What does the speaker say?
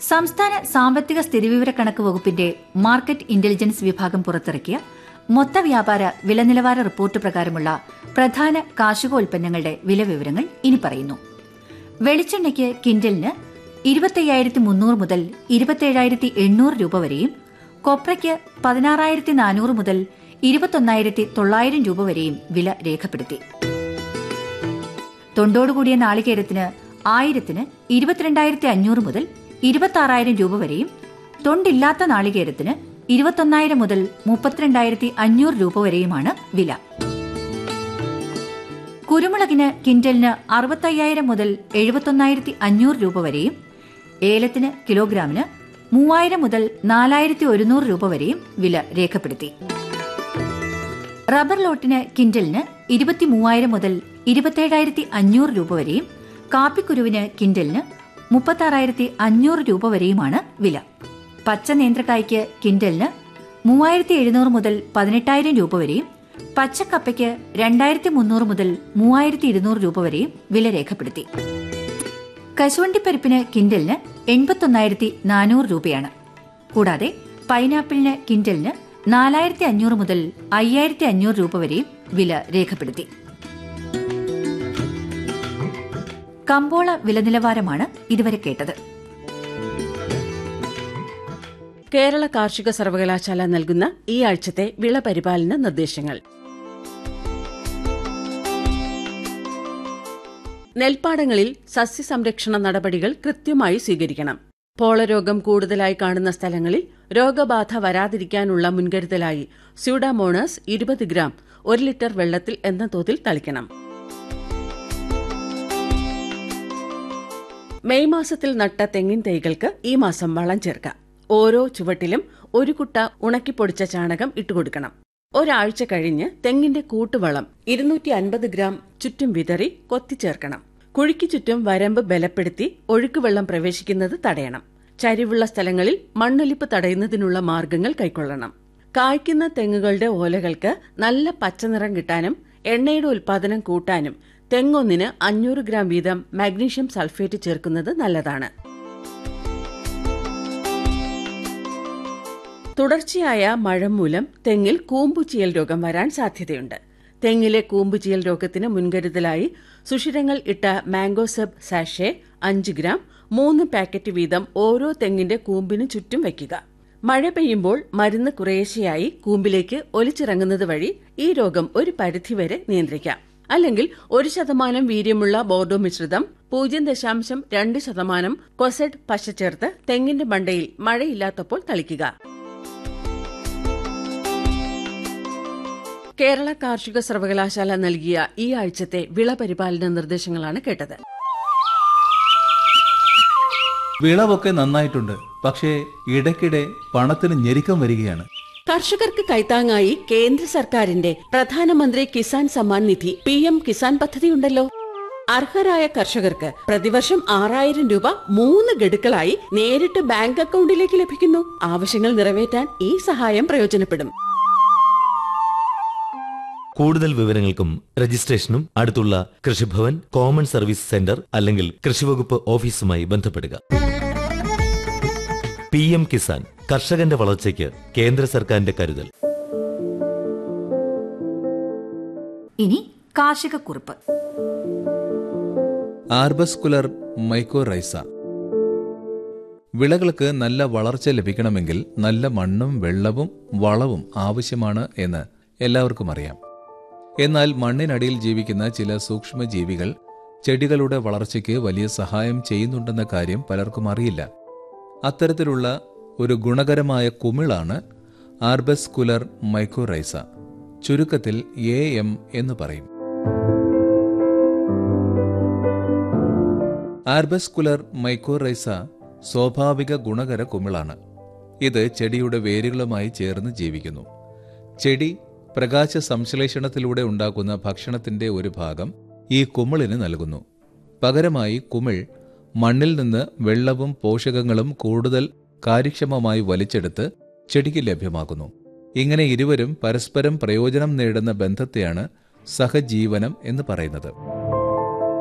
സംസ്ഥാന സാമ്പത്തിക സ്ഥിതിവിവരക്കണക്ക് വകുപ്പിന്റെ മാർക്കറ്റ് ഇന്റലിജൻസ് വിഭാഗം പുറത്തിറക്കിയ മൊത്ത വ്യാപാര വിലനിലവാര റിപ്പോർട്ട് പ്രകാരമുള്ള പ്രധാന കാർഷികോൽപ്പന്നങ്ങളുടെ വില വിവരങ്ങൾ ഇനി പറയുന്നു വെളിച്ചെണ്ണയ്ക്ക് കിൻഡലിന് ഇരുപത്തയ്യായിരത്തി മുന്നൂറ് മുതൽ ഇരുപത്തേഴായിരത്തി എണ്ണൂറ് രൂപ വരെയും കൊപ്രയ്ക്ക് പതിനാറായിരത്തി നാനൂറ് മുതൽ ഇരുപത്തൊന്നായിരത്തി തൊള്ളായിരം രൂപ വരെയും വില രേഖപ്പെടുത്തി തൊണ്ടോടുകൂടിയ നാളികേരത്തിന് ആയിരത്തിന് ഇരുപത്തിരണ്ടായിരത്തി അഞ്ഞൂറ് മുതൽ ഇരുപത്തി രൂപ വരെയും തൊണ്ടില്ലാത്ത നാളികേരത്തിന് ഇരുപത്തൊന്നായിരം മുതൽ മുപ്പത്തിരണ്ടായിരത്തി അഞ്ഞൂറ് രൂപ വരെയുമാണ് വില കുരുമുളകിന് കിൻഡലിന് അറുപത്തയ്യായിരം മുതൽ എഴുപത്തൊന്നായിരത്തി അഞ്ഞൂറ് രൂപ വരെയും ഏലത്തിന് കിലോഗ്രാമിന് മൂവായിരം മുതൽ നാലായിരത്തി ഒരുന്നൂറ് രൂപ വരെയും വില രേഖപ്പെടുത്തി റബ്ബർ ലോട്ടിന് കിൻഡലിന് ഇരുപത്തി മൂവായിരം മുതൽ ഇരുപത്തേഴായിരത്തി അഞ്ഞൂറ് രൂപ വരെയും കാപ്പിക്കുരുവിന് കിൻഡലിന് മുപ്പത്താറായിരത്തി അഞ്ഞൂറ് രൂപ വരെയുമാണ് വില പച്ച നേന്ത്രക്കായ്ക്ക് കിൻഡലിന് മൂവായിരത്തി എഴുന്നൂറ് മുതൽ പതിനെട്ടായിരം രൂപ വരെയും പച്ചക്കപ്പയ്ക്ക് രണ്ടായിരത്തി മുന്നൂറ് മുതൽ മൂവായിരത്തി ഇരുന്നൂറ് രൂപ വരെയും വില രേഖപ്പെടുത്തി കശുവണ്ടിപ്പരിപ്പിന് കിൻഡലിന് എൺപത്തൊന്നായിരത്തി നാനൂറ് രൂപയാണ് കൂടാതെ പൈനാപ്പിളിന് കിൻഡലിന് നാലായിരത്തി അഞ്ഞൂറ് മുതൽ അയ്യായിരത്തി അഞ്ഞൂറ് രൂപ വരെയും വില രേഖപ്പെടുത്തി കമ്പോള വിലനിലവാരമാണ് ഇതുവരെ കേട്ടത് കേരള കാർഷിക സർവകലാശാല നൽകുന്ന ഈ ആഴ്ചത്തെ വിള പരിപാലന നിർദ്ദേശങ്ങൾ നെൽപ്പാടങ്ങളിൽ സസ്യസംരക്ഷണ നടപടികൾ കൃത്യമായി സ്വീകരിക്കണം പോളരോഗം കൂടുതലായി കാണുന്ന സ്ഥലങ്ങളിൽ രോഗബാധ വരാതിരിക്കാനുള്ള മുൻകരുതലായി സ്യൂഡാമോണസ് ഇരുപത് ഗ്രാം ഒരു ലിറ്റർ വെള്ളത്തിൽ എന്ന തോതിൽ തളിക്കണം മെയ് മാസത്തിൽ നട്ട തെങ്ങിൻ തൈകൾക്ക് ഈ മാസം വളം ചേർക്കാം ഓരോ ചുവട്ടിലും ഒരു കുട്ട ഉണക്കിപ്പൊടിച്ച ചാണകം ഇട്ടുകൊടുക്കണം ഒരാഴ്ച കഴിഞ്ഞ് തെങ്ങിന്റെ കൂട്ടുവളം ഇരുന്നൂറ്റി അൻപത് ഗ്രാം ചുറ്റും വിതറി കൊത്തിച്ചേർക്കണം കുഴിക്ക് ചുറ്റും വരമ്പ് ബലപ്പെടുത്തി ഒഴുക്കുവെള്ളം പ്രവേശിക്കുന്നത് തടയണം ചരിവുള്ള സ്ഥലങ്ങളിൽ മണ്ണൊലിപ്പ് തടയുന്നതിനുള്ള മാർഗങ്ങൾ കൈക്കൊള്ളണം കായ്ക്കുന്ന തെങ്ങുകളുടെ ഓലകൾക്ക് നല്ല പച്ചനിറം കിട്ടാനും എണ്ണയുടെ ഉൽപാദനം കൂട്ടാനും തെങ്ങൊന്നിന് അഞ്ഞൂറ് ഗ്രാം വീതം മാഗ്നീഷ്യം സൾഫേറ്റ് ചേർക്കുന്നത് നല്ലതാണ് തുടർച്ചയായ മഴ മൂലം തെങ്ങിൽ കൂമ്പുചീയൽ രോഗം വരാൻ സാധ്യതയുണ്ട് തെങ്ങിലെ കൂമ്പുചീയൽ രോഗത്തിന് മുൻകരുതലായി സുഷിരങ്ങൾ ഇട്ട മാംഗോസബ് സാഷെ അഞ്ച് ഗ്രാം മൂന്ന് പാക്കറ്റ് വീതം ഓരോ തെങ്ങിന്റെ കൂമ്പിന് ചുറ്റും വയ്ക്കുക മഴ പെയ്യുമ്പോൾ മരുന്ന് കുറേശ്ശെയായി കൂമ്പിലേക്ക് ഒലിച്ചിറങ്ങുന്നത് വഴി ഈ രോഗം ഒരു പരിധിവരെ നിയന്ത്രിക്കാം അല്ലെങ്കിൽ ഒരു ശതമാനം വീര്യമുള്ള ബോർഡോ മിശ്രിതം പൂജ്യം ദശാംശം രണ്ട് ശതമാനം കൊസെഡ് പശ ചേർത്ത് തെങ്ങിന്റെ മണ്ടയിൽ മഴയില്ലാത്തപ്പോൾ തളിക്കുക കേരള കാർഷിക സർവകലാശാല നൽകിയ ഈ ആഴ്ചത്തെ വിള പരിപാലന നിർദ്ദേശങ്ങളാണ് കേട്ടത് വിളവൊക്കെ നന്നായിട്ടുണ്ട് പക്ഷേ ഇടയ്ക്കിടെ പണത്തിന് ഞെരുക്കം വരികയാണ് കർഷകർക്ക് കൈത്താങ്ങായി കേന്ദ്ര സർക്കാരിന്റെ പ്രധാനമന്ത്രി കിസാൻ സമ്മാൻ നിധി പി എം കിസാൻ പദ്ധതിയുണ്ടല്ലോ അർഹരായ കർഷകർക്ക് പ്രതിവർഷം ആറായിരം രൂപ മൂന്ന് ഗഡുക്കളായി നേരിട്ട് ബാങ്ക് അക്കൗണ്ടിലേക്ക് ലഭിക്കുന്നു ആവശ്യങ്ങൾ നിറവേറ്റാൻ ഈ സഹായം പ്രയോജനപ്പെടും കൂടുതൽ വിവരങ്ങൾക്കും രജിസ്ട്രേഷനും അടുത്തുള്ള കൃഷിഭവൻ കോമൺ സർവീസ് സെന്റർ അല്ലെങ്കിൽ കൃഷിവകുപ്പ് ഓഫീസുമായി ബന്ധപ്പെടുക പി എം കിസാൻ കർഷകന്റെ വളർച്ചയ്ക്ക് കേന്ദ്ര സർക്കാരിന്റെ കരുതൽ ഇനി കാർഷിക കുറിപ്പ് ആർബസ്കുലർ മൈക്കോറൈസ വിളകൾക്ക് നല്ല വളർച്ച ലഭിക്കണമെങ്കിൽ നല്ല മണ്ണും വെള്ളവും വളവും ആവശ്യമാണ് എന്ന് എല്ലാവർക്കും അറിയാം എന്നാൽ മണ്ണിനടിയിൽ ജീവിക്കുന്ന ചില സൂക്ഷ്മജീവികൾ ചെടികളുടെ വളർച്ചയ്ക്ക് വലിയ സഹായം ചെയ്യുന്നുണ്ടെന്ന കാര്യം പലർക്കും അറിയില്ല അത്തരത്തിലുള്ള ഒരു ഗുണകരമായ കുമിളാണ് ആർബസ്കുലർ മൈക്കോറൈസ ചുരുക്കത്തിൽ എ എം എന്ന് പറയും ആർബസ്കുലർ മൈക്കോറൈസ സ്വാഭാവിക ഗുണകര കുമിളാണ് ഇത് ചെടിയുടെ വേരുകളുമായി ചേർന്ന് ജീവിക്കുന്നു ചെടി പ്രകാശ സംശ്ലേഷണത്തിലൂടെ ഉണ്ടാക്കുന്ന ഭക്ഷണത്തിന്റെ ഒരു ഭാഗം ഈ കുമിളിന് നൽകുന്നു പകരമായി കുമിൾ മണ്ണിൽ നിന്ന് വെള്ളവും പോഷകങ്ങളും കൂടുതൽ കാര്യക്ഷമമായി വലിച്ചെടുത്ത് ചെടിക്ക് ലഭ്യമാക്കുന്നു ഇങ്ങനെ ഇരുവരും പരസ്പരം പ്രയോജനം നേടുന്ന ബന്ധത്തെയാണ് സഹജീവനം എന്ന് പറയുന്നത്